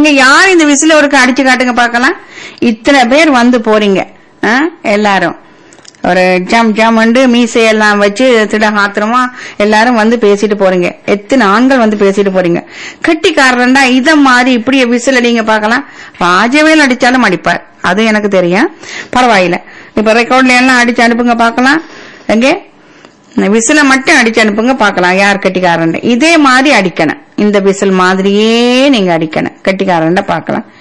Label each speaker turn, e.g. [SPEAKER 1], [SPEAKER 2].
[SPEAKER 1] எங்க யார் இந்த விசில ஒருக்கு அடிச்சு காட்டுங்க பார்க்கலாம் இத்தனை பேர் வந்து போறீங்க ஆ? எல்லாரும் ஒரு ஜம் ஜம்ண்டு மீசையெல்லாம் வச்சு திட ஆத்திரமா எல்லாரும் வந்து பேசிட்டு போறீங்க எத்தனை ஆண்கள் வந்து பேசிட்டு போறீங்க கட்டிக்காரன்டா இத மாதிரி இப்படி விசில் அடிங்க பார்க்கலாம் ராஜவேல் அடிச்சாலும் அடிப்பார் அது எனக்கு தெரியும் பரவாயில்ல இப்ப ரெக்கார்ட்ல எல்லாம் அடிச்சு அனுப்புங்க பார்க்கலாம் எங்கே விசில மட்டும் அடிச்சு அனுப்புங்க பார்க்கலாம் யார் கட்டிக்காரன் இதே மாதிரி அடிக்கணும் இந்த விசில் மாதிரியே நீங்க அடிக்கணும் கட்டிக்காரன் பார்க்கலாம்